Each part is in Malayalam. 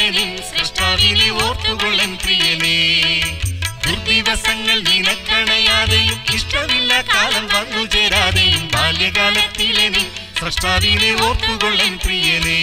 ബാല്യകാലത്തിലെ നിൻ സൃഷ്ടാവിനെ ഓർത്തുകൊള്ളൻ പ്രിയനേ ദുർദിവസങ്ങൾ നിനക്കണയാതെയും ഇഷ്ടമില്ല കാലം വന്നു ചേരാതെയും ബാല്യകാലത്തിലെ നിൻ സൃഷ്ടാവിനെ ഓർത്തുകൊള്ളൻ പ്രിയനേ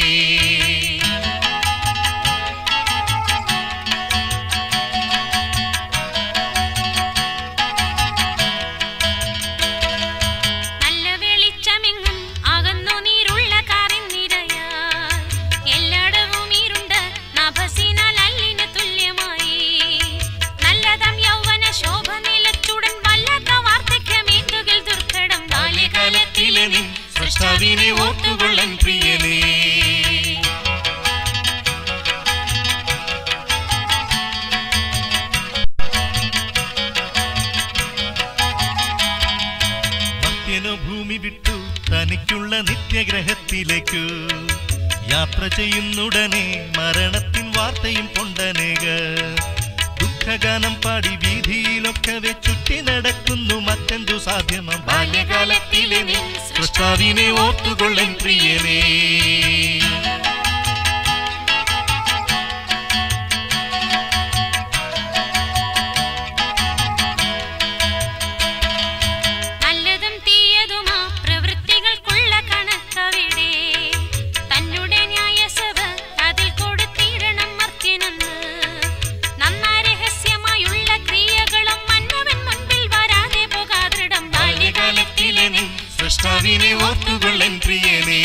നല്ല വെളിച്ചമെങ്ങും അകന്നു നീരുള്ള കാറിനിരയാൽ എല്ലായിടവും ഇരുണ്ട് നഭസിനാൽ അല്ലിന് തുല്യമായി നല്ലതം യൗവന ശോഭ നിലച്ചുടൻ വല്ലാത്ത വാർദ്ധക്യമേന്തുകിൽ ദുർഘടം ബാല്യകാലത്തിലെ നിൻ സൃഷ്ടാവിനെ ഓർത്തുകൊള്ളൻ പ്രിയനേ മർത്യനു ഭൂമി വിട്ടു തനിക്കുള്ള നിത്യഗ്രഹത്തിലേക്കു യാത്ര ചെയ്യുന്നുടനെ മരണത്തിൻ വാർത്തയും കൊണ്ടനേക ദുഃഖഗാനം പാടി വീതിയിലൊക്കവെ ചുറ്റി നടക്കുന്നു മറ്റെന്തു സാധ്യമം ബാല്യകാലത്തിലെ നീ സൃഷ്ടാവിനെ ഓർത്തുകൊള്ളൻ പ്രിയനേ നല്ലതും തീയതുമാ പ്രവൃത്തികൾക്കുള്ള കണക്കവിടെ തന്നുടെ ന്യായസഭ അതിൽ കൊടുത്തിടണം മർത്യനെന്ന് നന്നാ രഹസ്യമായുള്ള ക്രിയകളും മന്നവൻ മുൻപിൽ വരാതെ പോകാതിടം ബാല്യകാലത്തിലെ നീ സൃഷ്ടാവിനെ ഓർത്തുകൊള്ളൻ പ്രിയനേ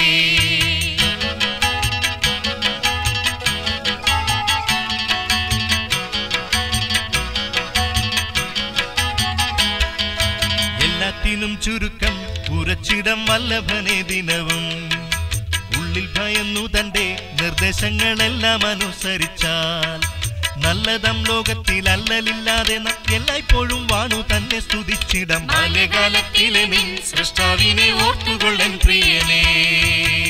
എല്ലാത്തിനും ചുരുക്കം ഉറച്ചിടം വല്ലഭനെ ദിനവും ഉള്ളിൽ ഭയന്നു തന്റെ നിർദ്ദേശങ്ങളെല്ലാം അനുസരിച്ചാൽ നല്ലതം ലോകത്തിൽ അല്ലലില്ലാതെ നാം എല്ലായ്പ്പോഴും വാണു തന്നെ സ്തുതിച്ചിടം ബാല്യകാലത്തിലെ നിൻ സൃഷ്ടാവിനെ ഓർത്തുകൊള്ളൻ പ്രിയനേ